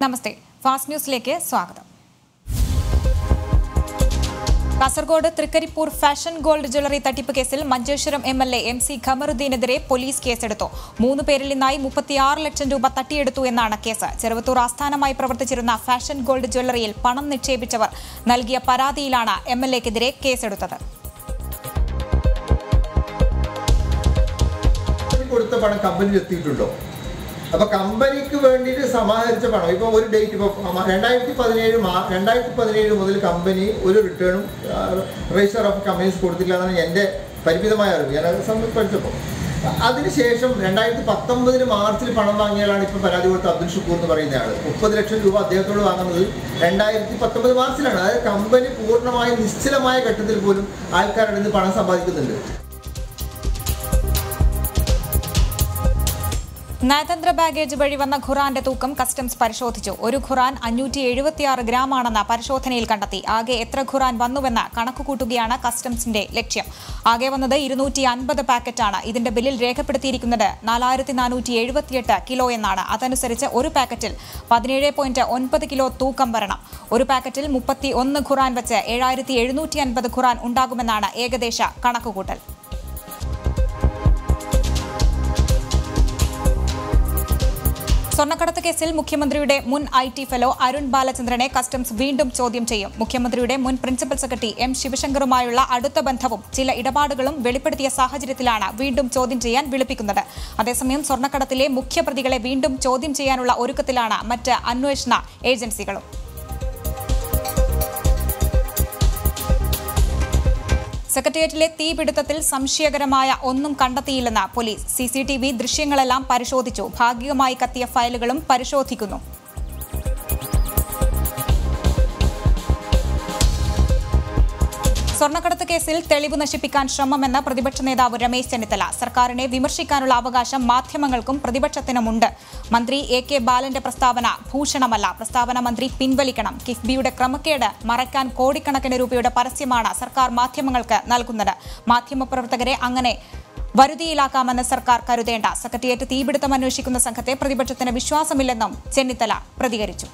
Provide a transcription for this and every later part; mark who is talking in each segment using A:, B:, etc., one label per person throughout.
A: നമസ്തേ fast ന്യൂസിലേക്ക് സ്വാഗതം Kasaragod Trikaripur fashion gold jewellery തട്ടിപ്പ് കേസിൽ Manjeshwaram M L A M C ഖമറുദ്ദീനെതിരെ പോലീസ് കേസെടുത്തു മൂന്ന് പേരിൽ നിന്നായി മുപ്പത്തിയാറ് ലക്ഷം രൂപ തട്ടിയെടുത്തു എന്നാണ് കേസ് ചെറുവത്തൂർ ആസ്ഥാനമായി പ്രവർത്തിച്ചിരുന്ന ഫാഷൻ ഗോൾഡ് ജ്വല്ലറിയിൽ പണം നിക്ഷേപിച്ചവർ നൽകിയ പരാതിയിലാണ് എം എൽ എക്കെതിരെ കേസെടുത്തത്
B: കമ്പനി കൊടുത്ത പണം കമ്പനിയിൽ എത്തിയിട്ടുണ്ടോ അപ്പൊ കമ്പനിക്ക് വേണ്ടിയിട്ട് സമാഹരിച്ച പണം ഇപ്പൊ ഒരു ഡേറ്റ് ഇപ്പൊ രണ്ടായിരത്തി പതിനേഴ് രണ്ടായിരത്തി പതിനേഴ് മുതൽ കമ്പനി ഒരു റിട്ടേണും രജിസ്റ്റർ ഓഫ് കമ്പനീസ് കൊടുത്തില്ല എന്നാണ് എൻ്റെ പരിമിതമായ അറിവ് ഞാൻ അത് സംബന്ധിച്ച് പഠിച്ചപ്പോൾ അതിനുശേഷം രണ്ടായിരത്തി പത്തൊമ്പതിൽ മാർച്ചിൽ പണം വാങ്ങിയാലാണ് ഇപ്പം പരാതി കൊടുത്ത അബ്ദുൽ ഷുക്കൂർ എന്ന് പറയുന്ന ആൾ മുപ്പത് ലക്ഷം രൂപ അദ്ദേഹത്തോട് വാങ്ങുന്നത് രണ്ടായിരത്തി പത്തൊമ്പത് മാർച്ചിലാണ് അതായത് കമ്പനി പൂർണ്ണമായും നിശ്ചലമായ ഘട്ടത്തിൽ പോലും ആൾക്കാരുടെ നിന്ന് പണം സമ്പാദിക്കുന്നുണ്ട്
A: നയതന്ത്ര ബാഗേജ് വഴി വന്ന ഖുറാന്റെ തൂക്കം കസ്റ്റംസ് പരിശോധിച്ചു ഒരു ഖുറാൻ അഞ്ഞൂറ്റി എഴുപത്തിയാറ് ഗ്രാം ആണെന്ന് പരിശോധനയിൽ കണ്ടെത്തി ആകെ എത്ര ഖുറാൻ വന്നുവെന്ന് കണക്കുകൂട്ടുകയാണ് കസ്റ്റംസിന്റെ ലക്ഷ്യം ആകെ വന്നത് ഇരുന്നൂറ്റി അൻപത് പാക്കറ്റാണ് ഇതിന്റെ ബില്ലിൽ രേഖപ്പെടുത്തിയിരിക്കുന്നത് നാലായിരത്തി നാനൂറ്റി എഴുപത്തിയെട്ട് കിലോ എന്നാണ് അതനുസരിച്ച് ഒരു പാക്കറ്റിൽ പതിനേഴ് പോയിന്റ് ഒൻപത് കിലോ തൂക്കം വരണം ഒരു പാക്കറ്റിൽ മുപ്പത്തി ഒന്ന് ഖുറാൻ വെച്ച് ഏഴായിരത്തി എഴുന്നൂറ്റി അൻപത് ഖുറാൻ ഉണ്ടാകുമെന്നാണ് ഏകദേശ കണക്കുകൂട്ടൽ സ്വർണ്ണക്കടത്ത് കേസിൽ മുഖ്യമന്ത്രിയുടെ മുൻ ഐ ടി ഫെലോ അരുൺ ബാലചന്ദ്രനെ കസ്റ്റംസ് വീണ്ടും ചോദ്യം ചെയ്യും മുഖ്യമന്ത്രിയുടെ മുൻ പ്രിൻസിപ്പൽ സെക്രട്ടറി എം ശിവശങ്കറുമായുള്ള അടുത്ത ബന്ധവും ചില ഇടപാടുകളും വെളിപ്പെടുത്തിയ സാഹചര്യത്തിലാണ് വീണ്ടും ചോദ്യം ചെയ്യാൻ വിളിപ്പിക്കുന്നത് അതേസമയം സ്വർണ്ണക്കടത്തിലെ മുഖ്യപ്രതികളെ വീണ്ടും ചോദ്യം ചെയ്യാനുള്ള ഒരുക്കത്തിലാണ് മറ്റ് അന്വേഷണ ഏജൻസികളും സെക്രട്ടേറിയറ്റിലെ തീപിടുത്തത്തിൽ സംശയകരമായ ഒന്നും കണ്ടെത്തിയില്ലെന്ന് police C C T V ദൃശ്യങ്ങളെല്ലാം പരിശോധിച്ചു ഭാഗികമായി കത്തിയ ഫയലുകളും പരിശോധിക്കുന്നു സ്വർണ്ണക്കടത്ത് കേസിൽ തെളിവ് നശിപ്പിക്കാൻ ശ്രമമെന്ന പ്രതിപക്ഷ നേതാവ് രമേശ് ചെന്നിത്തല സർക്കാരിനെ വിമർശിക്കാനുള്ള അവകാശം മാധ്യമങ്ങൾക്കും പ്രതിപക്ഷത്തിനുമുണ്ട് മന്ത്രി എ കെ ബാലന്റെ പ്രസ്താവന ഭൂഷണമല്ല പ്രസ്താവന മന്ത്രി പിൻവലിക്കണം കിഫ്ബിയുടെ ക്രമക്കേട് മറയ്ക്കാൻ കോടിക്കണക്കിന് രൂപയുടെ പരസ്യമാണ് സർക്കാർ മാധ്യമങ്ങൾക്ക് നൽകുന്നത് മാധ്യമപ്രവർത്തകരെ അങ്ങനെ വരുതിയിലാക്കാമെന്ന് സർക്കാർ കരുതേണ്ട സെക്രട്ടേറിയറ്റ് തീപിടുത്തം അന്വേഷിക്കുന്ന സംഘത്തെ പ്രതിപക്ഷത്തിന് വിശ്വാസമില്ലെന്നും ചെന്നിത്തല പ്രതികരിച്ചു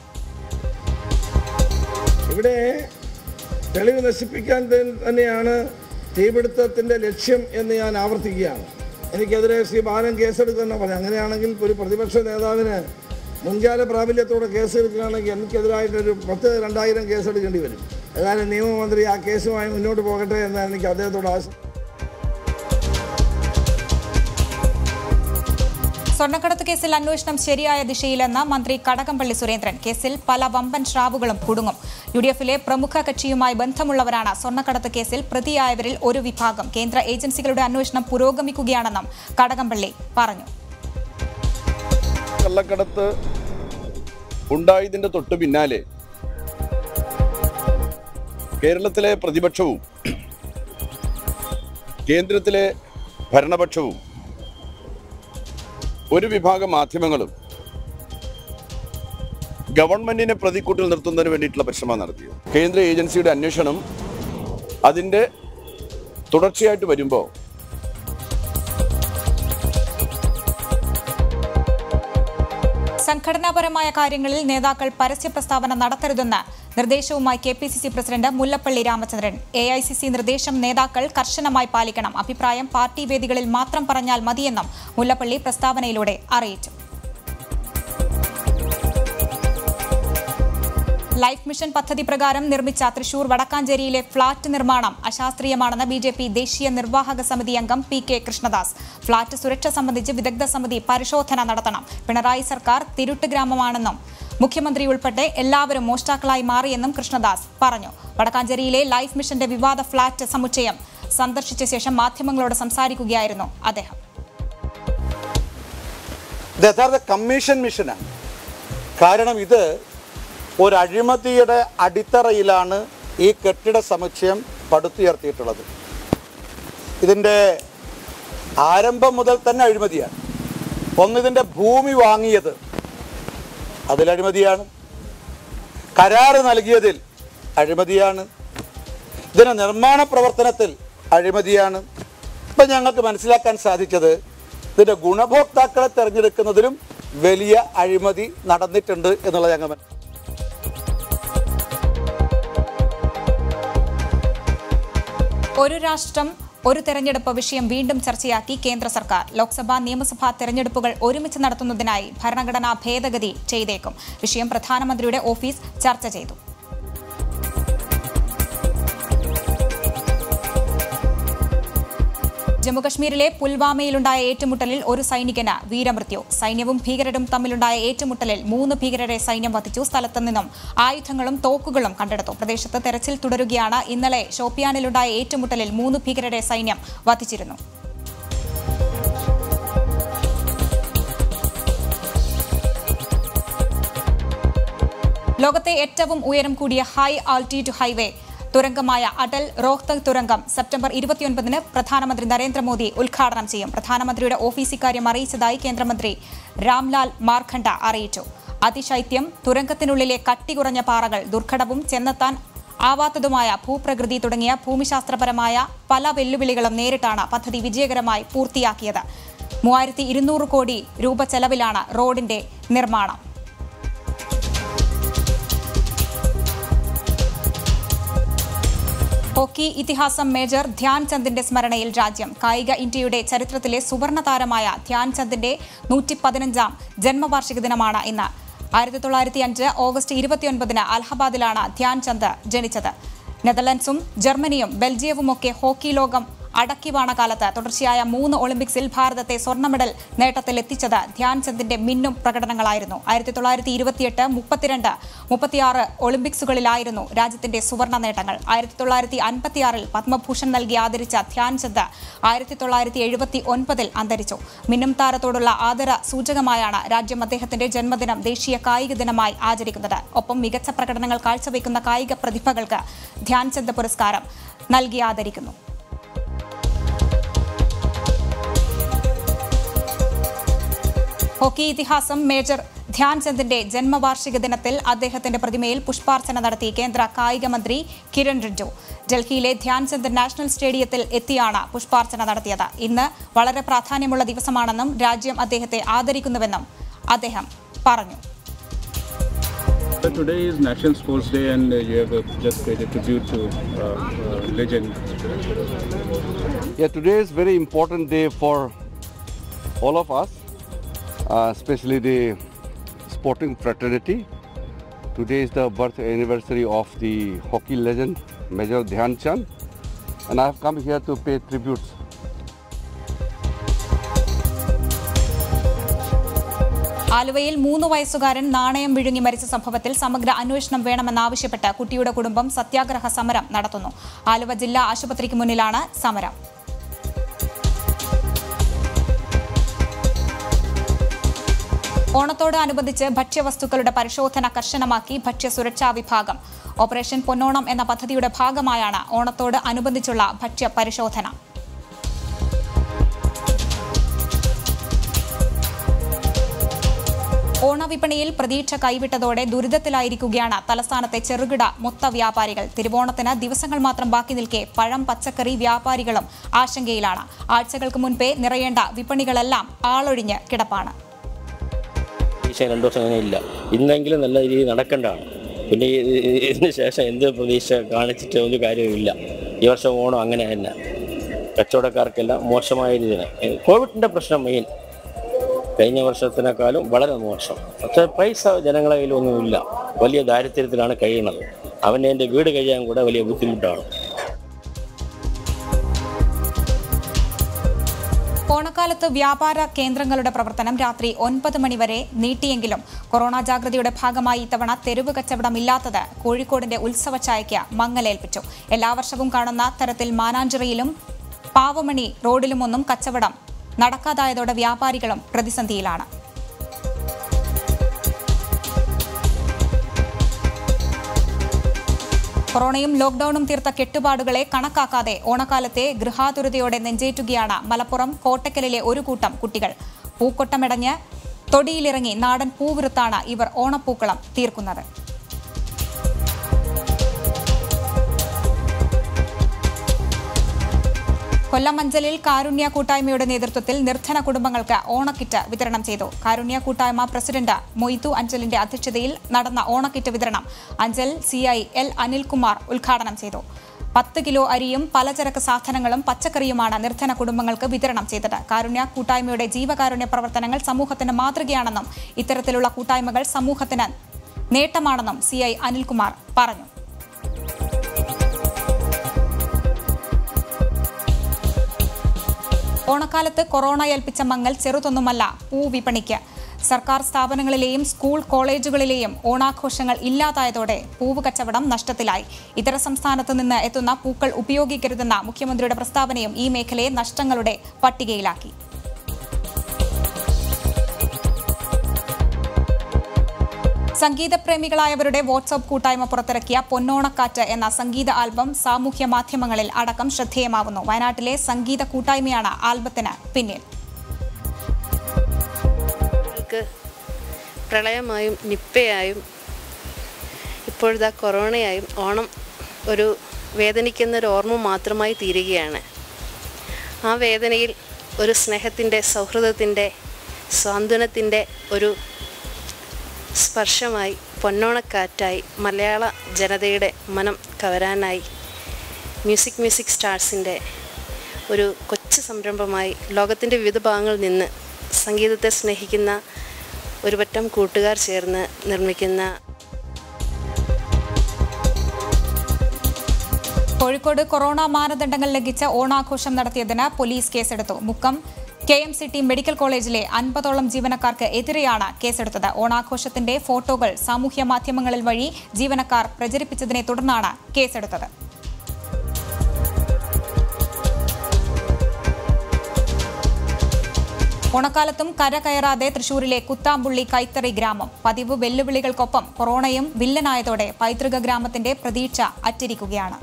C: ഇവിടെ തെളിവ് നശിപ്പിക്കാൻ ത- തന്നെയാണ് തീപിടുത്തത്തിൻ്റെ ലക്ഷ്യം എന്ന് ഞാൻ ആവർത്തിക്കുകയാണ് എനിക്കെതിരെ ശ്രീ ബാലൻ കേസെടുക്കുന്ന പറഞ്ഞു അങ്ങനെയാണെങ്കിൽ ഒരു പ്രതിപക്ഷ നേതാവിന് മുൻകാല പ്രാബല്യത്തോടെ കേസെടുക്കുകയാണെങ്കിൽ എനിക്കെതിരായിട്ടൊരു പത്ത് രണ്ടായിരം കേസെടുക്കേണ്ടി വരും ഏതായാലും നിയമമന്ത്രി ആ കേസുമായി മുന്നോട്ട് പോകട്ടെ എന്ന് എനിക്ക് അദ്ദേഹത്തോട് ആവശ്യം
A: സ്വർണ്ണക്കടത്ത് കേസിൽ അന്വേഷണം ശരിയായ ദിശയിലെന്ന് മന്ത്രി കടകംപള്ളി സുരേന്ദ്രൻ കേസിൽ പല വമ്പൻ ശ്രാവുകളും കുടുങ്ങും യു ഡി എഫിലെ പ്രമുഖ കക്ഷിയുമായി ബന്ധമുള്ളവരാണ് സ്വർണ്ണക്കടത്ത് കേസിൽ പ്രതിയായവരിൽ ഒരു വിഭാഗം കേന്ദ്ര ഏജൻസികളുടെ അന്വേഷണം പുരോഗമിക്കുകയാണെന്നും കടകംപള്ളി പറഞ്ഞു
D: കള്ളക്കടത്ത് ഉണ്ടായതിന്റെ തൊട്ട് പിന്നാലെ കേരളത്തിലെ പ്രതിപക്ഷവും കേന്ദ്രത്തിലെ ഭരണപക്ഷവും ഒരു വിഭാഗം മാധ്യമങ്ങളും ഗവൺമെന്റിനെ പ്രതിക്കൂട്ടിൽ നിർത്തുന്നതിന് വേണ്ടിയിട്ടുള്ള പരിശ്രമം നടത്തിയത് കേന്ദ്ര ഏജൻസിയുടെ അന്വേഷണം അതിൻ്റെ തുടർച്ചയായിട്ട് വരുമ്പോൾ
A: സംഘടനാപരമായ കാര്യങ്ങളിൽ നേതാക്കൾ പരസ്യ പ്രസ്താവന നടത്തരുതെന്ന് നിർദ്ദേശവുമായി K P C C president Mullappally Ramachandran A I C C നിർദ്ദേശം നേതാക്കൾ കർശനമായി പാലിക്കണം അഭിപ്രായം പാർട്ടി വേദികളിൽ മാത്രം പറഞ്ഞാൽ മതിയെന്നും മുല്ലപ്പള്ളി പ്രസ്താവനയിലൂടെ അറിയിച്ചു ലൈഫ് മിഷൻ പദ്ധതി പ്രകാരം നിർമ്മിച്ച തൃശൂർ വടക്കാഞ്ചേരിയിലെ ഫ്ളാറ്റ് നിർമ്മാണം അശാസ്ത്രീയമാണെന്ന് ബി ജെ പി ദേശീയ നിർവാഹക സമിതി അംഗം പി കെ കൃഷ്ണദാസ് ഫ്ളാറ്റ് സുരക്ഷ സംബന്ധിച്ച് വിദഗ്ധ സമിതി പരിശോധന നടത്തണം പിണറായി സർക്കാർ തിരുട്ട് ഗ്രാമമാണെന്നും മുഖ്യമന്ത്രി ഉൾപ്പെടെ എല്ലാവരും മോഷ്ടാക്കളായി മാറിയെന്നും കൃഷ്ണദാസ് പറഞ്ഞു വടക്കാഞ്ചേരിയിലെ ലൈഫ് മിഷന്റെ വിവാദ ഫ്ളാറ്റ് സമുച്ചയം സന്ദർശിച്ച ശേഷം മാധ്യമങ്ങളോട് സംസാരിക്കുകയായിരുന്നു അദ്ദേഹം
E: ഇത് യഥാർത്ഥ കമ്മീഷൻ മിഷനാണ് കാരണം ഇത് ഒരു അഴിമതിയുടെ അടിത്തറയിലാണ് ഈ കെട്ടിട സമുച്ചയം പടുത്തുയർത്തിയിട്ടുള്ളത് ഇതിൻ്റെ ആരംഭം മുതൽ തന്നെ അഴിമതിയാണ് ഒന്നിതിൻ്റെ ഭൂമി വാങ്ങിയത് അതിൽ അഴിമതിയാണ് കരാറ് നൽകിയതിൽ അഴിമതിയാണ് ഇതിൻ്റെ നിർമ്മാണ പ്രവർത്തനത്തിൽ അഴിമതിയാണ് ഇപ്പം ഞങ്ങൾക്ക് മനസ്സിലാക്കാൻ സാധിച്ചത് ഇതിൻ്റെ ഗുണഭോക്താക്കളെ തിരഞ്ഞെടുക്കുന്നതിലും വലിയ അഴിമതി നടന്നിട്ടുണ്ട് എന്നുള്ളത് ഞങ്ങൾ മനസ്സിലാക്കി.
A: ഒരു രാഷ്ട്രം ഒരു തെരഞ്ഞെടുപ്പ് വിഷയം വീണ്ടും ചർച്ചയാക്കി കേന്ദ്ര സർക്കാർ ലോക്സഭാ നിയമസഭാ തെരഞ്ഞെടുപ്പുകൾ ഒരുമിച്ച് നടത്തുന്നതിനായി ഭരണഘടനാ ഭേദഗതി ചെയ്തേക്കും വിഷയം പ്രധാനമന്ത്രിയുടെ ഓഫീസ് ചർച്ച ചെയ്തു ജമ്മുകശ്മീരിലെ പുൽവാമയിലുണ്ടായ ഏറ്റുമുട്ടലിൽ ഒരു സൈനികന് വീരമൃത്യു സൈന്യവും ഭീകരരും തമ്മിലുണ്ടായ ഏറ്റുമുട്ടലിൽ മൂന്ന് ഭീകരരെ സൈന്യം വധിച്ചു സ്ഥലത്ത് നിന്നും ആയുധങ്ങളും തോക്കുകളും കണ്ടെടുത്തു പ്രദേശത്ത് തെരച്ചിൽ തുടരുകയാണ് ഇന്നലെ ഷോപ്പിയാനിലുണ്ടായ ഏറ്റുമുട്ടലിൽ മൂന്ന് ഭീകരരെ സൈന്യം വധിച്ചിരുന്നു ലോകത്തെ ഏറ്റവും ഉയരം കൂടിയ ഹൈ ആൾട്ടിറ്റ്യൂഡ് ഹൈവേ തുരങ്കമായ അടൽ റോഹ്തക് തുരങ്കം സെപ്റ്റംബർ ഇരുപത്തിയൊൻപതിന് പ്രധാനമന്ത്രി നരേന്ദ്രമോദി ഉദ്ഘാടനം ചെയ്യും പ്രധാനമന്ത്രിയുടെ ഓഫീസ് ഇക്കാര്യം അറിയിച്ചതായി കേന്ദ്രമന്ത്രി രാംലാൽ മാർഖണ്ഡ അറിയിച്ചു അതിശൈത്യം തുരങ്കത്തിനുള്ളിലെ കട്ടി കുറഞ്ഞ പാറകൾ ദുർഘടവും ചെന്നെത്താൻ ആവാത്തതുമായ ഭൂപ്രകൃതി തുടങ്ങിയ ഭൂമിശാസ്ത്രപരമായ പല വെല്ലുവിളികളും നേരിട്ടാണ് പദ്ധതി വിജയകരമായി പൂർത്തിയാക്കിയത് മൂവായിരത്തി ഇരുന്നൂറ് കോടി രൂപ ചെലവിലാണ് റോഡിന്റെ നിർമ്മാണം ഹോക്കി ഇതിഹാസം മേജർ ധ്യാൻ ചന്ദിന്റെ സ്മരണയിൽ രാജ്യം കായിക ഇന്ത്യയുടെ ചരിത്രത്തിലെ സുവർണ താരമായ ധ്യാൻ ചന്ദിന്റെ നൂറ്റി പതിനഞ്ചാം ജന്മവാർഷിക ദിനമാണ് ഇന്ന് ആയിരത്തി തൊള്ളായിരത്തി അഞ്ച് ഓഗസ്റ്റ് ഇരുപത്തിയൊൻപതിന് അലഹബാദിലാണ് ധ്യാൻ ചന്ദ് ജനിച്ചത് നെതർലൻഡ്സും ജർമ്മനിയും ബെൽജിയവുമൊക്കെ ഹോക്കി ലോകം അടക്കിവാണ കാലത്ത് തുടർച്ചയായ മൂന്ന് ഒളിമ്പിക്സിൽ ഭാരതത്തെ സ്വർണ്ണ മെഡൽ നേട്ടത്തിലെത്തിച്ചത് ധ്യാൻ ചന്ദിന്റെ മിന്നും പ്രകടനങ്ങളായിരുന്നു ആയിരത്തി തൊള്ളായിരത്തി ഇരുപത്തിയെട്ട് മുപ്പത്തിരണ്ട് മുപ്പത്തിയാറ് ഒളിമ്പിക്സുകളിലായിരുന്നു രാജ്യത്തിന്റെ സുവർണ നേട്ടങ്ങൾ ആയിരത്തി തൊള്ളായിരത്തി അൻപത്തിയാറിൽ പത്മഭൂഷൺ നൽകി ആദരിച്ച ധ്യാൻ ചന്ദ് ആയിരത്തി തൊള്ളായിരത്തി എഴുപത്തി ഒൻപതിൽ അന്തരിച്ചു മിന്നും താരത്തോടുള്ള ആദര സൂചകമായാണ് രാജ്യം അദ്ദേഹത്തിന്റെ ജന്മദിനം ദേശീയ കായിക ദിനമായി ആചരിക്കുന്നത് ഒപ്പം മികച്ച പ്രകടനങ്ങൾ കാഴ്ചവെക്കുന്ന കായിക പ്രതിഭകൾക്ക് ധ്യാൻ ചന്ദ് പുരസ്കാരം നൽകി ആദരിക്കുന്നു ഹോക്കി ഇതിഹാസം മേജർ ധ്യാൻ ചന്ദിന്റെ ജന്മവാർഷിക ദിനത്തിൽ അദ്ദേഹത്തിന്റെ പ്രതിമയിൽ പുഷ്പാർച്ചന നടത്തി കേന്ദ്ര കായിക മന്ത്രി കിരൺ റിജ്ജു ഡൽഹിയിലെ ധ്യാൻ ചന്ദ് നാഷണൽ സ്റ്റേഡിയത്തിൽ എത്തിയാണ് പുഷ്പാർച്ചന നടത്തിയത് ഇന്ന് വളരെ പ്രാധാന്യമുള്ള ദിവസമാണെന്നും രാജ്യം അദ്ദേഹത്തെ ആദരിക്കുന്നുവെന്നും അദ്ദേഹം പറഞ്ഞു
F: So today is National Sports Day and uh, you have uh, just paid a tribute to uh, uh, legend.
G: Yeah, today is very important day for all of us, uh, especially the sporting fraternity. Today is the birth anniversary of the hockey legend Major Dhyan Chand, and I have come here to pay tributes.
A: ആലുവയിൽ മൂന്ന് വയസ്സുകാരൻ നാണയം വിഴുങ്ങി മരിച്ച സംഭവത്തിൽ സമഗ്ര അന്വേഷണം വേണമെന്നാവശ്യപ്പെട്ട് കുട്ടിയുടെ കുടുംബം സത്യാഗ്രഹ സമരം നടത്തുന്നു ആലുവ ജില്ലാ ആശുപത്രിക്ക് മുന്നിലാണ് സമരം ഓണത്തോടനുബന്ധിച്ച് ഭക്ഷ്യവസ്തുക്കളുടെ പരിശോധന കർശനമാക്കി ഭക്ഷ്യസുരക്ഷാ വിഭാഗം ഓപ്പറേഷൻ പൊന്നോണം എന്ന പദ്ധതിയുടെ ഭാഗമായാണ് ഓണത്തോട് അനുബന്ധിച്ചുള്ള ഭക്ഷ്യ പരിശോധന ഓണവിപണിയിൽ പ്രതീക്ഷ കൈവിട്ടതോടെ ദുരിതത്തിലായിരിക്കുകയാണ് തലസ്ഥാനത്തെ ചെറുകിട മൊത്ത വ്യാപാരികൾ തിരുവോണത്തിന് ദിവസങ്ങൾ മാത്രം ബാക്കി നിൽക്കെ പഴം പച്ചക്കറി വ്യാപാരികളും ആശങ്കയിലാണ് ആഴ്ചകൾക്ക് മുൻപേ നിറയേണ്ട വിപണികളെല്ലാം ആളൊഴിഞ്ഞ് കിടപ്പാണ്
H: പ്രതീക്ഷ രണ്ടു ദിവസം അങ്ങനെ ഇല്ല ഇന്നെങ്കിലും നല്ല രീതിയിൽ നടക്കേണ്ടതാണ് പിന്നെ ഈ- ഈ- ഇതിന് ശേഷം എന്ത് പ്രതീക്ഷ കാണിച്ചിട്ട് ഒരു കാര്യവുമില്ല ഈ വർഷം ഓണം അങ്ങനെ തന്നെ കച്ചവടക്കാർക്കെല്ലാം മോശമായ രീതിയിൽ കോവിഡിൻ്റെ പ്രശ്നം മെയിൻ കഴിഞ്ഞ വർഷത്തിനേക്കാളും വളരെ മോശം പക്ഷേ പൈസ ജനങ്ങളെ കയ്യിലൊന്നുമില്ല വലിയ ദാരിദ്ര്യത്തിലാണ് കഴിയുന്നത് അവൻ്റെ എൻ്റെ വീട് കഴിയാൻ കൂടെ വലിയ ബുദ്ധിമുട്ടാണ്
A: ഓണക്കാലത്ത് വ്യാപാര കേന്ദ്രങ്ങളുടെ പ്രവർത്തനം രാത്രി ഒൻപത് മണിവരെ നീട്ടിയെങ്കിലും കൊറോണ ജാഗ്രതയുടെ ഭാഗമായി ഇത്തവണ തെരുവ് കച്ചവടമില്ലാത്തത് കോഴിക്കോടിന്റെ ഉത്സവച്ചായയ്ക്ക് മങ്ങലേൽപ്പിച്ചു എല്ലാ വർഷവും കാണുന്ന തരത്തിൽ മാനാഞ്ചിറയിലും പാവമണി റോഡിലുമൊന്നും കച്ചവടം നടക്കാതായതോടെ വ്യാപാരികളും പ്രതിസന്ധിയിലാണ് കൊറോണയും ലോക്ഡൌണും തീർത്ത കെട്ടുപാടുകളെ കണക്കാക്കാതെ ഓണക്കാലത്തെ ഗൃഹാതുരതയോടെ നെഞ്ചേറ്റുകയാണ് മലപ്പുറം കോട്ടക്കലിലെ ഒരു കൂട്ടം കുട്ടികൾ പൂക്കൊട്ടമിടഞ്ഞ് തൊടിയിലിറങ്ങി നാടൻ പൂവിറുത്താണ് ഇവർ ഓണപ്പൂക്കളം തീർക്കുന്നത് കൊല്ലം അഞ്ചലിൽ കാരുണ്യ കൂട്ടായ്മയുടെ നേതൃത്വത്തിൽ നിർധന കുടുംബങ്ങൾക്ക് ഓണക്കിറ്റ് വിതരണം ചെയ്തു കാരുണ്യ കൂട്ടായ്മ പ്രസിഡന്റ് മൊയ്തു അഞ്ചലിന്റെ അധ്യക്ഷതയിൽ നടന്ന ഓണക്കിറ്റ് വിതരണം അഞ്ചൽ സിഐ എൽ അനിൽകുമാർ ഉദ്ഘാടനം ചെയ്തു പത്ത് കിലോ അരിയും പലചരക്ക് സാധനങ്ങളും പച്ചക്കറിയുമാണ് നിർധന കുടുംബങ്ങൾക്ക് വിതരണം ചെയ്തത് കാരുണ്യ കൂട്ടായ്മയുടെ ജീവകാരുണ്യ പ്രവർത്തനങ്ങൾ സമൂഹത്തിന് മാതൃകയാണെന്നും ഇത്തരത്തിലുള്ള കൂട്ടായ്മകൾ സമൂഹത്തിന് നേട്ടമാണെന്നും സിഐ അനിൽകുമാർ പറഞ്ഞു ഓണക്കാലത്ത് കൊറോണ ഏൽപ്പിച്ച മങ്ങൽ ചെറുതൊന്നുമല്ല പൂവിപണിക്ക് സർക്കാർ സ്ഥാപനങ്ങളിലെയും സ്കൂൾ കോളേജുകളിലെയും ഓണാഘോഷങ്ങൾ ഇല്ലാതായതോടെ പൂവ് കച്ചവടം നഷ്ടത്തിലായി ഇതര സംസ്ഥാനത്ത് നിന്ന് എത്തുന്ന പൂക്കൾ ഉപയോഗിക്കരുതെന്ന മുഖ്യമന്ത്രിയുടെ പ്രസ്താവനയും ഈ മേഖലയെ നഷ്ടങ്ങളുടെ പട്ടികയിലാക്കി സംഗീതപ്രേമികളായവരുടെ വാട്സ്ആപ്പ് കൂട്ടായ്മ പുറത്തിറക്കിയ പൊന്നോണക്കാറ്റ് എന്ന സംഗീത ആൽബം സാമൂഹ്യ മാധ്യമങ്ങളിൽ അടക്കം ശ്രദ്ധേയമാവുന്നു വയനാട്ടിലെ സംഗീത കൂട്ടായ്മയാണ് ആൽബത്തിന് പിന്നിൽ
I: ഞങ്ങൾക്ക് പ്രളയമായും നിപ്പയായും ഇപ്പോഴത്തെ കൊറോണയായും ഓണം ഒരു വേദനിക്കുന്ന ഒരു ഓർമ്മ മാത്രമായി തീരുകയാണ് ആ വേദനയിൽ ഒരു സ്നേഹത്തിൻ്റെ സൗഹൃദത്തിൻ്റെ സാന്ത്വനത്തിൻ്റെ ഒരു സ്പർശമായി പൊന്നോണക്കാറ്റായി മലയാള ജനതയുടെ മനം കവരാനായി മ്യൂസിക് മ്യൂസിക് സ്റ്റാർസിൻ്റെ ഒരു കൊച്ചു സംരംഭമായി ലോകത്തിൻ്റെ വിവിധ ഭാഗങ്ങളിൽ നിന്ന് സംഗീതത്തെ സ്നേഹിക്കുന്ന ഒരു പറ്റം കൂട്ടുകാർ ചേർന്ന് നിർമ്മിക്കുന്ന
A: കോഴിക്കോട് കൊറോണ മാനദണ്ഡങ്ങൾ ലംഘിച്ച് ഓണാഘോഷം നടത്തിയതിന് പോലീസ് കേസെടുത്തു Mukkam K M C T medical കോളേജിലെ അൻപതോളം ജീവനക്കാർക്ക് എതിരെയാണ് കേസെടുത്തത് ഓണാഘോഷത്തിന്റെ ഫോട്ടോകൾ സാമൂഹ്യ മാധ്യമങ്ങളിൽ വഴി ജീവനക്കാർ പ്രചരിപ്പിച്ചതിനെ തുടർന്നാണ് കേസെടുത്തത് ഓണക്കാലത്തും കര കയറാതെ തൃശൂരിലെ കുത്താമ്പുള്ളി കൈത്തറി ഗ്രാമം പതിവ് വെല്ലുവിളികൾക്കൊപ്പം കൊറോണയും വില്ലനായതോടെ പൈതൃക ഗ്രാമത്തിന്റെ പ്രതീക്ഷ അറ്റിരിക്കുകയാണ്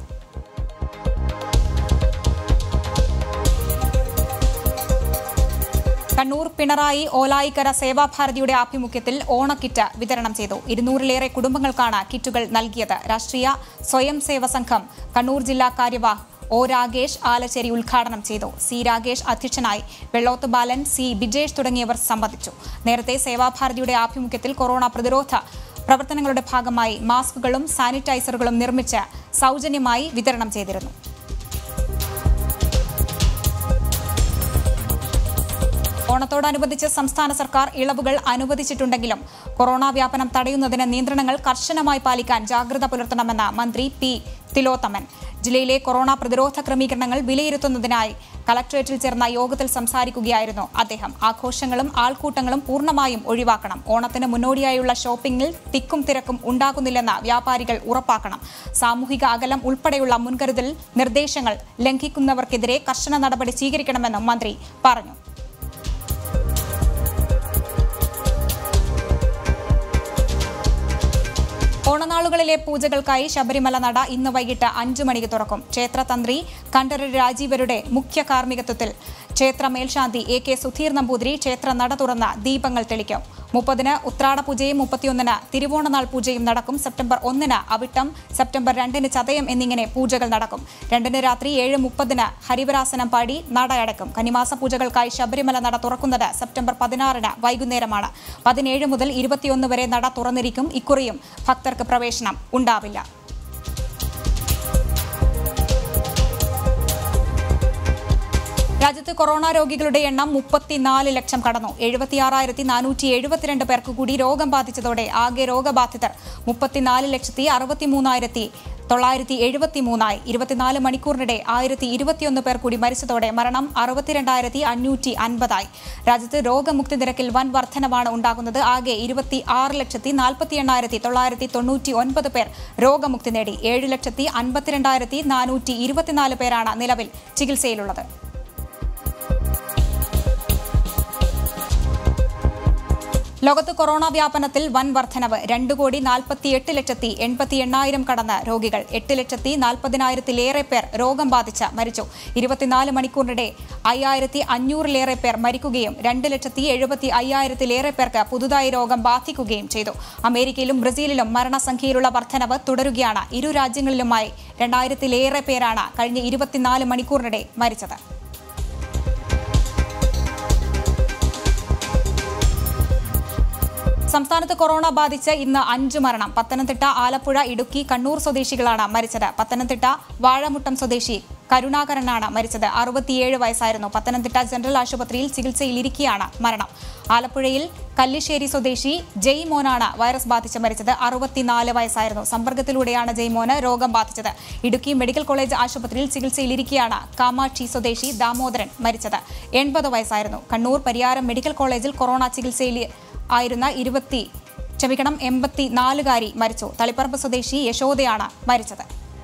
A: കണ്ണൂർ പിണറായി ഓലായിക്കര സേവാഭാരതിയുടെ ആഭിമുഖ്യത്തിൽ ഓണക്കിറ്റ് വിതരണം ചെയ്തു ഇരുന്നൂറിലേറെ കുടുംബങ്ങൾക്കാണ് കിറ്റുകൾ നൽകിയത് രാഷ്ട്രീയ സ്വയം സേവ സംഘം കണ്ണൂർ ജില്ലാ കാര്യവാഹ് ഒ രാഗേഷ് ആലച്ചേരി ഉദ്ഘാടനം ചെയ്തു സി രാഗേഷ് അധ്യക്ഷനായി വെള്ളോത്ത് ബാലൻ സി ബിജേഷ് തുടങ്ങിയവർ സംബന്ധിച്ചു നേരത്തെ സേവാഭാരതിയുടെ ആഭിമുഖ്യത്തിൽ കൊറോണ പ്രതിരോധ പ്രവർത്തനങ്ങളുടെ ഭാഗമായി മാസ്കുകളും സാനിറ്റൈസറുകളും നിർമ്മിച്ച് സൗജന്യമായി വിതരണം ചെയ്തിരുന്നു ഓണത്തോടനുബന്ധിച്ച് സംസ്ഥാന സർക്കാർ ഇളവുകൾ അനുവദിച്ചിട്ടുണ്ടെങ്കിലും കൊറോണ വ്യാപനം തടയുന്നതിന് നിയന്ത്രണങ്ങൾ കർശനമായി പാലിക്കാൻ ജാഗ്രത പുലർത്തണമെന്ന് മന്ത്രി പി തിലോത്തമൻ ജില്ലയിലെ കൊറോണ പ്രതിരോധ ക്രമീകരണങ്ങൾ വിലയിരുത്തുന്നതിനായി കളക്ടറേറ്റിൽ ചേർന്ന യോഗത്തിൽ സംസാരിക്കുകയായിരുന്നു അദ്ദേഹം ആഘോഷങ്ങളും ആൾക്കൂട്ടങ്ങളും പൂർണ്ണമായും ഒഴിവാക്കണം ഓണത്തിന് മുന്നോടിയായുള്ള ഷോപ്പിംഗിൽ തിക്കും തിരക്കും ഉണ്ടാകുന്നില്ലെന്ന് വ്യാപാരികൾ ഉറപ്പാക്കണം സാമൂഹിക അകലം ഉൾപ്പെടെയുള്ള മുൻകരുതൽ നിർദ്ദേശങ്ങൾ ലംഘിക്കുന്നവർക്കെതിരെ കർശന നടപടി സ്വീകരിക്കണമെന്നും മന്ത്രി പറഞ്ഞു ഓണനാളുകളിലെ പൂജകൾക്കായി ശബരിമല നട ഇന്ന് വൈകിട്ട് അഞ്ചു മണിക്ക് തുറക്കും ക്ഷേത്രതന്ത്രി കണ്ഠരര് രാജീവരുടെ മുഖ്യ കാർമ്മികത്വത്തിൽ ക്ഷേത്ര മേൽശാന്തി എ കെ സുധീർ നമ്പൂതിരി ക്ഷേത്ര നട തുറന്ന് ദീപങ്ങൾ തെളിക്കും മുപ്പതിന് ഉത്രാട പൂജയും മുപ്പത്തിയൊന്നിന് തിരുവോണനാൾ പൂജയും നടക്കും സെപ്റ്റംബർ ഒന്നിന് അവിട്ടം സെപ്റ്റംബർ രണ്ടിന് ചതയം എന്നിങ്ങനെ പൂജകൾ നടക്കും രണ്ടിന് രാത്രി ഏഴ് മുപ്പതിന് ഹരിവരാസനം പാടി നട അടയ്ക്കും കന്നിമാസ പൂജകൾക്കായി ശബരിമല നട തുറക്കുന്നത് സെപ്റ്റംബർ പതിനാറിന് വൈകുന്നേരമാണ് പതിനേഴ് മുതൽ ഇരുപത്തിയൊന്ന് വരെ നട തുറന്നിരിക്കും ഇക്കുറിയും ഭക്തർക്ക് പ്രവേശനം ഉണ്ടാവില്ല രാജ്യത്ത് കൊറോണ രോഗികളുടെ എണ്ണം മുപ്പത്തിനാല് ലക്ഷം കടന്നു എഴുപത്തിയാറായിരത്തി നാനൂറ്റി എഴുപത്തിരണ്ട് പേർക്ക് കൂടി രോഗം ബാധിച്ചതോടെ ആകെ രോഗബാധിതർ മുപ്പത്തിനാല് ലക്ഷത്തി അറുപത്തിമൂന്നായിരത്തി തൊള്ളായിരത്തി എഴുപത്തി മൂന്നായി ഇരുപത്തിനാല് മണിക്കൂറിനിടെ ആയിരത്തി ഇരുപത്തിയൊന്ന് പേർ കൂടി മരിച്ചതോടെ മരണം അറുപത്തിരണ്ടായിരത്തി അഞ്ഞൂറ്റി അൻപതായി രാജ്യത്ത് രോഗമുക്തി നിരക്കിൽ വൻ വർധനവാണ് ഉണ്ടാകുന്നത് ആകെ ഇരുപത്തി ആറ് ലക്ഷത്തി നാൽപ്പത്തി എണ്ണായിരത്തി തൊള്ളായിരത്തി തൊണ്ണൂറ്റി ഒൻപത് പേർ രോഗമുക്തി നേടി ഏഴ് ലക്ഷത്തി അൻപത്തിരണ്ടായിരത്തി നാനൂറ്റി ഇരുപത്തിനാല് പേരാണ് നിലവിൽ ചികിത്സയിലുള്ളത് ലോകത്ത് കൊറോണ വ്യാപനത്തിൽ വൻ വർധനവ് രണ്ട് കോടി നാൽപ്പത്തിയെട്ട് ലക്ഷത്തി എൺപത്തി എണ്ണായിരം കടന്ന് രോഗികൾ എട്ട് ലക്ഷത്തി നാൽപ്പതിനായിരത്തിലേറെ പേർ രോഗം ബാധിച്ച് മരിച്ചു ഇരുപത്തിനാല് മണിക്കൂറിനിടെ അയ്യായിരത്തി അഞ്ഞൂറിലേറെ പേർ മരിക്കുകയും രണ്ട് ലക്ഷത്തി എഴുപത്തി അയ്യായിരത്തിലേറെ പേർക്ക് പുതുതായി രോഗം ബാധിക്കുകയും ചെയ്തു അമേരിക്കയിലും ബ്രസീലിലും മരണസംഖ്യയിലുള്ള വർധനവ് തുടരുകയാണ് ഇരു രാജ്യങ്ങളിലുമായി രണ്ടായിരത്തിലേറെ പേരാണ് കഴിഞ്ഞ ഇരുപത്തിനാല് മണിക്കൂറിനിടെ മരിച്ചത് സംസ്ഥാനത്ത് കൊറോണ ബാധിച്ച് ഇന്ന് അഞ്ച് മരണം പത്തനംതിട്ട ആലപ്പുഴ ഇടുക്കി കണ്ണൂർ സ്വദേശികളാണ് മരിച്ചത് പത്തനംതിട്ട വാഴമുട്ടം സ്വദേശി കരുണാകരനാണ് മരിച്ചത് അറുപത്തിയേഴ് വയസ്സായിരുന്നു പത്തനംതിട്ട ജനറൽ ആശുപത്രിയിൽ ചികിത്സയിലിരിക്കെയാണ് മരണം ആലപ്പുഴയിൽ കല്ലിശ്ശേരി സ്വദേശി ജയ് മോനാണ് വൈറസ് ബാധിച്ച് മരിച്ചത് അറുപത്തിനാല് വയസ്സായിരുന്നു സമ്പർക്കത്തിലൂടെയാണ് ജയ് മോന് രോഗം ബാധിച്ചത് ഇടുക്കി മെഡിക്കൽ കോളേജ് ആശുപത്രിയിൽ ചികിത്സയിലിരിക്കെയാണ് കാമാക്ഷി സ്വദേശി ദാമോദരൻ മരിച്ചത് എൺപത് വയസ്സായിരുന്നു കണ്ണൂർ പരിയാരം മെഡിക്കൽ കോളേജിൽ കൊറോണ ചികിത്സയിൽ ആയിരുന്ന ഇരുപത്തി ക്ഷമിക്കണം എൺപത്തി നാലുകാരി മരിച്ചു തളിപ്പറമ്പ് സ്വദേശി യശോദയാണ് മരിച്ചത്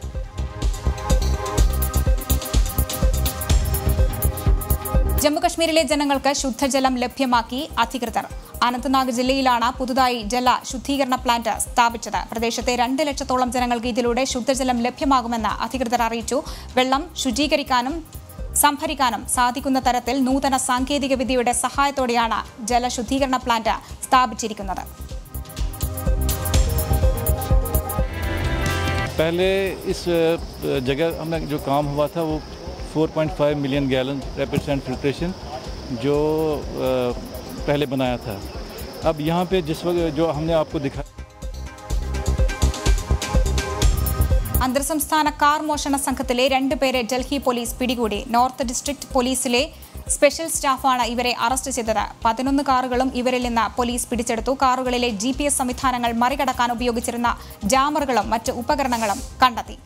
A: ജമ്മുകശ്മീരിലെ ജനങ്ങൾക്ക് ശുദ്ധജലം ലഭ്യമാക്കി അധികൃതർ അനന്ത്നാഗ് ജില്ലയിലാണ് പുതുതായി ജല ശുദ്ധീകരണ പ്ലാന്റ് സ്ഥാപിച്ചത് പ്രദേശത്തെ രണ്ട് ലക്ഷത്തോളം ജനങ്ങൾക്ക് ഇതിലൂടെ ശുദ്ധജലം ലഭ്യമാകുമെന്ന് അധികൃതർ അറിയിച്ചു വെള്ളം ശുചീകരിക്കാനും സംഭരിക്കാനും സാധിക്കുന്ന തരത്തിൽ നൂതന സാങ്കേതിക വിദ്യയുടെ സഹായത്തോടെയാണ് ജലശുദ്ധീകരണ പ്ലാന്റ് സ്ഥാപിച്ചിരിക്കുന്നത്
J: पहले इस अ, जगह हमें जो काम हुआ था वो 4.5 million gallon rapid sand filtration जो अ, पहले बनाया था अब यहाँ पे जिस वक्त जो हमने आपको दिखाया
A: അന്തർസംസ്ഥാന കാർ മോഷണ സംഘത്തിലെ രണ്ടുപേരെ ഡൽഹി പോലീസ് പിടികൂടി നോർത്ത് ഡിസ്ട്രിക്ട് പോലീസിലെ സ്പെഷ്യൽ സ്റ്റാഫാണ് ഇവരെ അറസ്റ്റ് ചെയ്തത് പതിനൊന്ന് കാറുകളും ഇവരിൽ നിന്ന് പോലീസ് പിടിച്ചെടുത്തു കാറുകളിലെ ജി സംവിധാനങ്ങൾ മറികടക്കാൻ ഉപയോഗിച്ചിരുന്ന ജാമറുകളും മറ്റ് ഉപകരണങ്ങളും കണ്ടെത്തി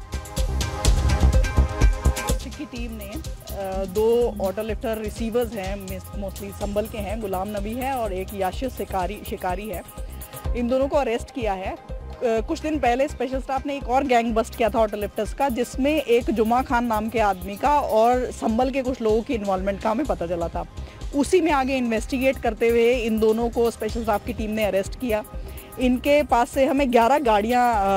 K: डिस्ट्रिक्ट की टीम ने अ, दो ऑटो लिफ्टर रिसीवर्स हैं मोस्टली संभल के हैं गुलाम नबी है और एक याशिर शिकारी शिकारी है इन दोनों को अरेस्ट किया है अ, कुछ दिन पहले स्पेशल स्टाफ ने एक और गैंग बस्ट किया था ऑटो लिफ्टर्स का जिसमें एक जुमा खान नाम के आदमी का और संभल के कुछ लोगों की इन्वॉल्वमेंट का हमें पता चला था उसी में आगे इन्वेस्टिगेट करते हुए इन दोनों को स्पेशल स्टाफ की टीम ने अरेस्ट किया इनके पास से हमें 11 गाड़ियाँ अ,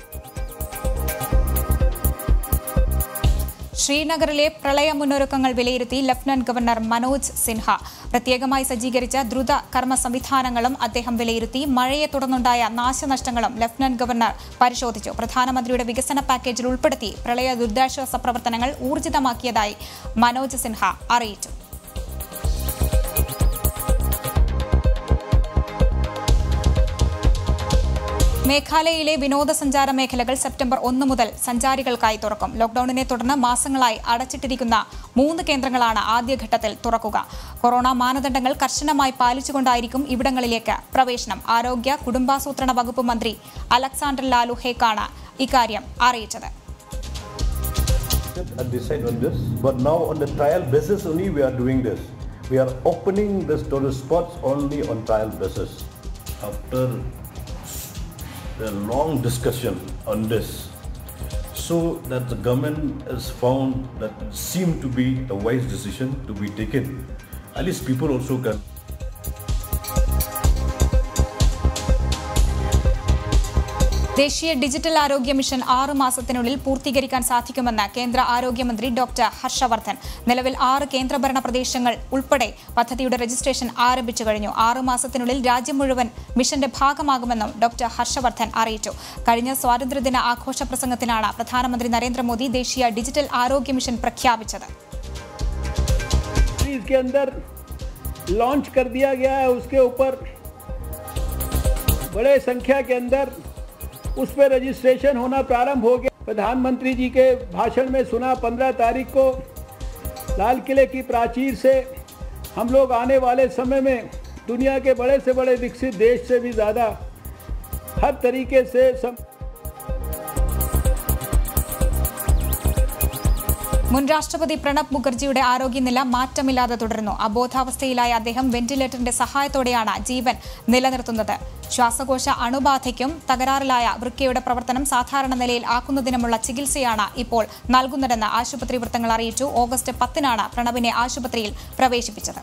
A: ശ്രീനഗറിലെ പ്രളയ മുന്നൊരുക്കങ്ങൾ വിലയിരുത്തി ലഫ്റ്റനന്റ് ഗവർണർ മനോജ് സിൻഹ പ്രത്യേകമായി സജ്ജീകരിച്ച ദ്രുത കർമ്മ സംവിധാനങ്ങളും അദ്ദേഹം വിലയിരുത്തി മഴയെ തുടർന്നുണ്ടായ നാശനഷ്ടങ്ങളും ലഫ്റ്റനന്റ് ഗവർണർ പരിശോധിച്ചു പ്രധാനമന്ത്രിയുടെ വികസന പാക്കേജിൽ ഉൾപ്പെടുത്തി പ്രളയ ദുരിതാശ്വാസ പ്രവർത്തനങ്ങൾ ഊർജിതമാക്കിയതായി മനോജ് സിൻഹ അറിയിച്ചു മേഘാലയയിലെ വിനോദസഞ്ചാര മേഖലകൾ സെപ്റ്റംബർ ഒന്ന് മുതൽ സഞ്ചാരികൾക്കായി തുറക്കും ലോക്ഡൌണിനെ തുടർന്ന് മാസങ്ങളായി അടച്ചിട്ടിരിക്കുന്ന മൂന്ന് കേന്ദ്രങ്ങളാണ് ആദ്യഘട്ടത്തിൽ തുറക്കുക കൊറോണ മാനദണ്ഡങ്ങൾ കർശനമായി പാലിച്ചുകൊണ്ടായിരിക്കും ഇവിടങ്ങളിലേക്ക് പ്രവേശനം ആരോഗ്യ കുടുംബാസൂത്രണ വകുപ്പ് മന്ത്രി അലക്സാണ്ടർ ലാലു ഹേക്കാണ് ഇക്കാര്യം അറിയിച്ചത്
L: and decide on this. But now on the trial basis only we are doing this. We are opening this tourist spots only on trial basis. After a long discussion on this, so that the government has found that it seemed to be a wise decision to be taken. At least people also can
A: ദേശീയ digital ആരോഗ്യ mission ആറ് മാസത്തിനുള്ളിൽ പൂർത്തീകരിക്കാൻ സാധിക്കുമെന്ന് കേന്ദ്ര ആരോഗ്യമന്ത്രി doctor Harshvardhan നിലവിൽ ആറ് കേന്ദ്രഭരണ പ്രദേശങ്ങൾ ഉൾപ്പെടെ പദ്ധതിയുടെ രജിസ്ട്രേഷൻ ആരംഭിച്ചു കഴിഞ്ഞു ആറ് മാസത്തിനുള്ളിൽ രാജ്യം മുഴുവൻ മിഷന്റെ ഭാഗമാകുമെന്നും ഡോക്ടർ ഹർഷവർദ്ധൻ അറിയിച്ചു കഴിഞ്ഞ സ്വാതന്ത്ര്യദിന ആഘോഷ പ്രസംഗത്തിനാണ് പ്രധാനമന്ത്രി നരേന്ദ്രമോദി ദേശീയ ഡിജിറ്റൽ ആരോഗ്യ മിഷൻ പ്രഖ്യാപിച്ചത്
M: इसके अंदर लॉन्च कर दिया गया है उसके ऊपर बड़े संख्या के अंदर उस पर रजिस्ट्रेशन होना प्रारंभ हो गया प्रधानमंत्री जी के भाषण में सुना पंद्रह तारीख को लाल किले की प्राचीर से हम लोग आने वाले समय में दुनिया के बड़े से बड़े विकसित देश से भी ज़्यादा हर तरीके से सम...
A: മുൻ രാഷ്ട്രപതി പ്രണബ് മുഖർജിയുടെ ആരോഗ്യനില മാറ്റമില്ലാതെ തുടരുന്നു അബോധാവസ്ഥയിലായ അദ്ദേഹം വെന്റിലേറ്ററിന്റെ സഹായത്തോടെയാണ് ജീവൻ നിലനിർത്തുന്നത് ശ്വാസകോശ അണുബാധയ്ക്കും തകരാറിലായ വൃക്കയുടെ പ്രവർത്തനം സാധാരണ നിലയിൽ ആക്കുന്നതിനുമുള്ള ചികിത്സയാണ് ഇപ്പോൾ നൽകുന്നതെന്ന് ആശുപത്രി വൃത്തങ്ങൾ അറിയിച്ചു ഓഗസ്റ്റ് പത്തിനാണ് പ്രണബിനെ ആശുപത്രിയിൽ പ്രവേശിപ്പിച്ചത്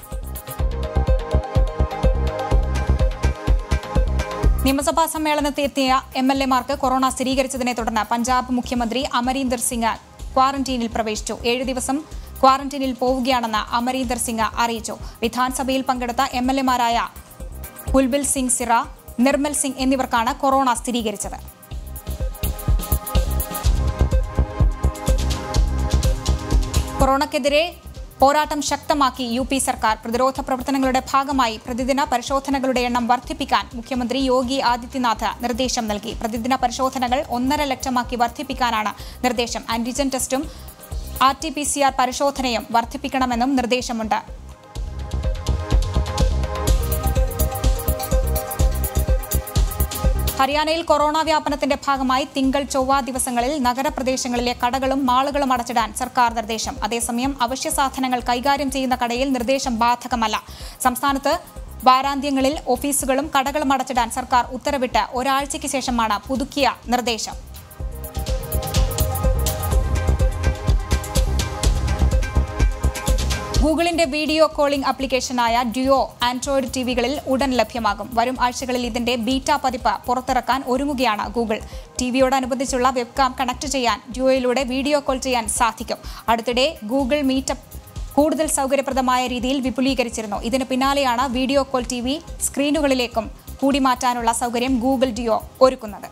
A: നിയമസഭാ സമ്മേളനത്തിലെത്തിയ എം എൽ എമാർക്ക് കൊറോണ സ്ഥിരീകരിച്ചതിനെ തുടർന്ന് പഞ്ചാബ് മുഖ്യമന്ത്രി അമരീന്ദർ സിംഗ് ക്വാറന്റീനിൽ പ്രവേശിച്ചു ഏഴ് ദിവസം ക്വാറന്റീനിൽ പോവുകയാണെന്ന് അമരീന്ദർ സിംഗ് അറിയിച്ചു വിധാൻസഭയിൽ പങ്കെടുത്ത എം എൽ എമാരായ കുൽബിൽ സിംഗ് സിറ നിർമ്മൽ സിംഗ് എന്നിവർക്കാണ് കൊറോണ സ്ഥിരീകരിച്ചത് കൊറോണയ്ക്കെതിരെ പോരാട്ടം ശക്തമാക്കി യു പി സർക്കാർ പ്രതിരോധ പ്രവർത്തനങ്ങളുടെ ഭാഗമായി പ്രതിദിന പരിശോധനകളുടെ എണ്ണം വർദ്ധിപ്പിക്കാൻ മുഖ്യമന്ത്രി യോഗി ആദിത്യനാഥ് നിർദ്ദേശം നൽകി പ്രതിദിന പരിശോധനകൾ ഒന്നര ലക്ഷമാക്കി വർദ്ധിപ്പിക്കാനാണ് നിർദ്ദേശം ആന്റിജൻ ടെസ്റ്റും R T P C R പരിശോധനയും വർദ്ധിപ്പിക്കണമെന്നും നിർദ്ദേശമുണ്ട് ഹരിയാനയിൽ കൊറോണ വ്യാപനത്തിന്റെ ഭാഗമായി തിങ്കൾ ചൊവ്വ ദിവസങ്ങളിൽ നഗരപ്രദേശങ്ങളിലെ കടകളും മാളുകളും അടച്ചിടാൻ സർക്കാർ നിർദ്ദേശം അതേസമയം അവശ്യ സാധനങ്ങൾ കൈകാര്യം ചെയ്യുന്ന കടയിൽ നിർദ്ദേശം ബാധകമല്ല സംസ്ഥാനത്ത് വാരാന്ത്യങ്ങളിൽ ഓഫീസുകളും കടകളും അടച്ചിടാൻ സർക്കാർ ഉത്തരവിട്ട് ഒരാഴ്ചയ്ക്ക് ശേഷമാണ് പുതുക്കിയ നിർദ്ദേശം ഗൂഗിളിന്റെ വീഡിയോ കോളിംഗ് ആപ്ലിക്കേഷനായ ഡ്യുയോ ആൻഡ്രോയിഡ് ടിവികളിൽ ഉടൻ ലഭ്യമാകും വരും ആഴ്ചകളിൽ ഇതിന്റെ ബീറ്റ പതിപ്പ് പുറത്തിറക്കാൻ ഒരുങ്ങുകയാണ് ഗൂഗിൾ ടിവിയോടനുബന്ധിച്ചുള്ള വെബ്കാം കണക്ട് ചെയ്യാൻ ഡ്യുയോയിലൂടെ വീഡിയോ കോൾ ചെയ്യാൻ സാധിക്കും അടുത്തിടെ ഗൂഗിൾ മീറ്റപ്പ് കൂടുതൽ സൗകര്യപ്രദമായ രീതിയിൽ വിപുലീകരിച്ചിരുന്നു ഇതിന് പിന്നാലെയാണ് വീഡിയോ കോൾ ടി വി സ്ക്രീനുകളിലേക്കും കൂടി മാറ്റാനുള്ള സൗകര്യം ഗൂഗിൾ ഡിയോ ഒരുക്കുന്നത്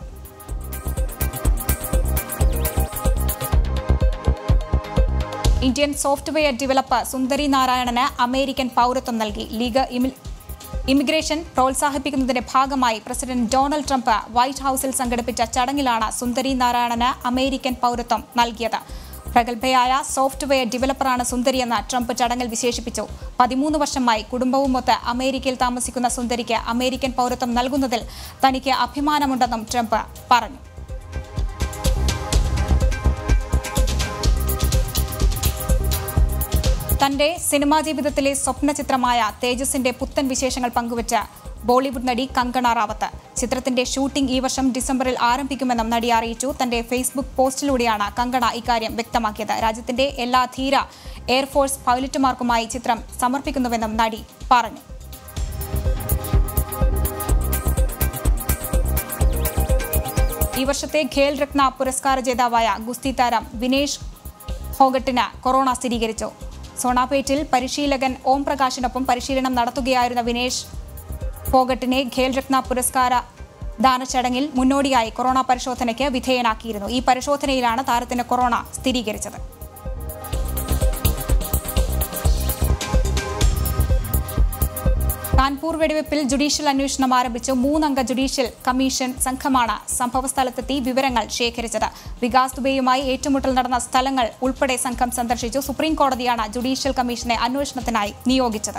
A: ഇന്ത്യൻ സോഫ്റ്റ്വെയർ ഡെവലപ്പർ സുന്ദരി നാരായണന് അമേരിക്കൻ പൗരത്വം നൽകി ലീഗ് ഇമി- ഇമിഗ്രേഷൻ പ്രോത്സാഹിപ്പിക്കുന്നതിന്റെ ഭാഗമായി പ്രസിഡന്റ് ഡൊണാൾഡ് ട്രംപ് വൈറ്റ് ഹൌസിൽ സംഘടിപ്പിച്ച ചടങ്ങിലാണ് സുന്ദരി നാരായണന് അമേരിക്കൻ പൗരത്വം നൽകിയത് പ്രഗത്ഭയായ സോഫ്റ്റ്വെയർ ഡെവലപ്പറാണ് സുന്ദരിയെന്ന് ട്രംപ് ചടങ്ങിൽ വിശേഷിപ്പിച്ചു പതിമൂന്ന് വർഷമായി കുടുംബവുമൊത്ത് അമേരിക്കയിൽ താമസിക്കുന്ന സുന്ദരിക്ക് അമേരിക്കൻ പൗരത്വം നൽകുന്നതിൽ തനിക്ക് അഭിമാനമുണ്ടെന്നും ട്രംപ് പറഞ്ഞു തന്റെ സിനിമാ ജീവിതത്തിലെ സ്വപ്ന ചിത്രമായ തേജസിന്റെ പുത്തൻ വിശേഷങ്ങൾ പങ്കുവച്ച ബോളിവുഡ് നടി കങ്കണ റാവത്ത് ചിത്രത്തിന്റെ ഷൂട്ടിംഗ് ഈ വർഷം ഡിസംബറിൽ ആരംഭിക്കുമെന്നും നടി അറിയിച്ചു തന്റെ ഫേസ്ബുക്ക് പോസ്റ്റിലൂടെയാണ് കങ്കണ ഇക്കാര്യം വ്യക്തമാക്കിയത് രാജ്യത്തിന്റെ എല്ലാ ധീര എയർഫോഴ്സ് പൈലറ്റുമാർക്കുമായി ചിത്രം സമർപ്പിക്കുന്നുവെന്നും നടി പറഞ്ഞു ഈ വർഷത്തെ ഖേൽ രത്ന പുരസ്കാര ജേതാവായ ഗുസ്തി താരം വിനേഷ് ഹോഗട്ടിന് കൊറോണ സ്ഥിരീകരിച്ചു സോണാപേറ്റിൽ പരിശീലകൻ ഓം പ്രകാശിനൊപ്പം പരിശീലനം നടത്തുകയായിരുന്ന വിനേഷ് ഫോഗട്ടിനെ ഖേൽ രത്ന പുരസ്കാര ദാന ചടങ്ങിൽ മുന്നോടിയായി കൊറോണ പരിശോധനയ്ക്ക് വിധേയനാക്കിയിരുന്നു ഈ പരിശോധനയിലാണ് താരത്തിന് കൊറോണ സ്ഥിരീകരിച്ചത് കാൺപൂർ വെടിവെപ്പിൽ ജുഡീഷ്യൽ അന്വേഷണം ആരംഭിച്ചു മൂന്നംഗ ജുഡീഷ്യൽ കമ്മീഷൻ സംഘമാണ് സംഭവസ്ഥലത്തെത്തി വിവരങ്ങൾ ശേഖരിച്ചത് വികാസ് ദുബെയുമായി ഏറ്റുമുട്ടൽ നടന്ന സ്ഥലങ്ങൾ ഉൾപ്പെടെ സംഘം സന്ദർശിച്ചു സുപ്രീം കോടതിയാണ് ജുഡീഷ്യൽ കമ്മീഷനെ അന്വേഷണത്തിനായി നിയോഗിച്ചത്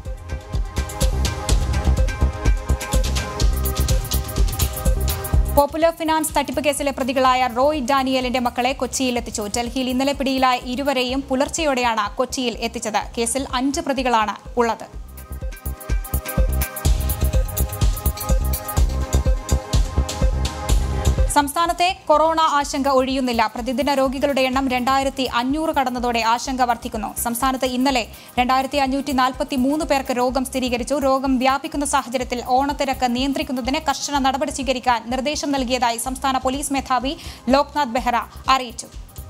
A: പോപ്പുലർ ഫിനാൻസ് തട്ടിപ്പ് കേസിലെ പ്രതികളായ റോയ് ഡാനിയലിന്റെ മക്കളെ കൊച്ചിയിൽ എത്തിച്ചു ഡൽഹിയിൽ ഇന്നലെ പിടിയിലായ ഇരുവരെയും പുലർച്ചെയോടെയാണ് കൊച്ചിയിൽ എത്തിച്ചത് കേസിൽ അഞ്ച് പ്രതികളാണ് ഉള്ളത് സംസ്ഥാനത്തെ കൊറോണ ആശങ്ക ഒഴിയുന്നില്ല പ്രതിദിന രോഗികളുടെ എണ്ണം രണ്ടായിരത്തി അഞ്ഞൂറ് കടന്നതോടെ ആശങ്ക വർദ്ധിക്കുന്നു സംസ്ഥാനത്ത് ഇന്നലെ രണ്ടായിരത്തി അഞ്ഞൂറ്റി നാൽപ്പത്തി മൂന്ന് പേർക്ക് രോഗം സ്ഥിരീകരിച്ചു രോഗം വ്യാപിക്കുന്ന സാഹചര്യത്തിൽ ഓണത്തിരക്ക് നിയന്ത്രിക്കുന്നതിന് കർശന നടപടി സ്വീകരിക്കാൻ നിർദ്ദേശം നൽകിയതായി സംസ്ഥാന പോലീസ് മേധാവി ലോക്നാഥ് ബെഹ്റ അറിയിച്ചു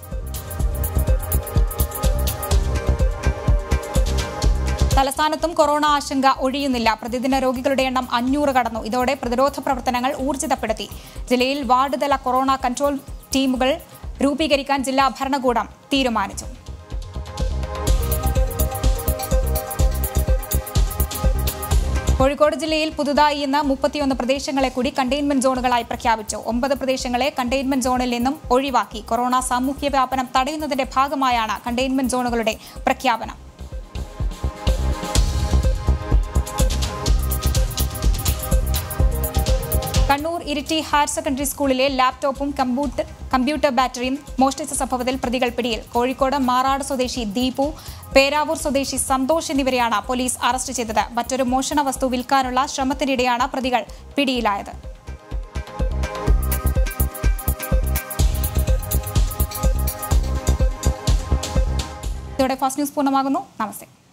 A: തലസ്ഥാനത്തും കൊറോണ ആശങ്ക ഒഴിയുന്നില്ല പ്രതിദിന രോഗികളുടെ എണ്ണം അഞ്ഞൂറ് കടന്നു ഇതോടെ പ്രതിരോധ പ്രവർത്തനങ്ങൾ ഊർജിതപ്പെടുത്തി ജില്ലയിൽ വാർഡ് തല കൊറോണ കൺട്രോൾ ടീമുകൾ രൂപീകരിക്കാൻ ജില്ലാ ഭരണകൂടം തീരുമാനിച്ചു കോഴിക്കോട് ജില്ലയിൽ പുതുതായി ഇന്ന് മുപ്പത്തിയൊന്ന് പ്രദേശങ്ങളെ കൂടി കണ്ടെയ്ൻമെന്റ് സോണുകളായി പ്രഖ്യാപിച്ചു ഒമ്പത് പ്രദേശങ്ങളെ കണ്ടെയ്ൻമെന്റ് സോണിൽ നിന്നും ഒഴിവാക്കി കൊറോണ സാമൂഹ്യ വ്യാപനം തടയുന്നതിന്റെ ഭാഗമായാണ് കണ്ടെയ്ൻമെന്റ് സോണുകളുടെ പ്രഖ്യാപനം കണ്ണൂർ ഇരിട്ടി ഹയർ സെക്കൻഡറി സ്കൂളിലെ ലാപ്ടോപ്പും കമ്പ്യൂട്ടർ കമ്പ്യൂട്ടർ ബാറ്ററിയും മോഷ്ടിച്ച സംഭവത്തിൽ പ്രതികൾ പിടിയിൽ കോഴിക്കോട് മാറാട് സ്വദേശി ദീപു പേരാവൂർ സ്വദേശി സന്തോഷ് എന്നിവരെയാണ് പോലീസ് അറസ്റ്റ് ചെയ്തത് മറ്റൊരു മോഷണ വസ്തു വിൽക്കാനുള്ള ശ്രമത്തിനിടെയാണ് പ്രതികൾ പിടിയിലായത് ഇതോടെ ഫാസ്റ്റ് ന്യൂസ് പൂർണ്ണമാകുന്നു നമസ്തേ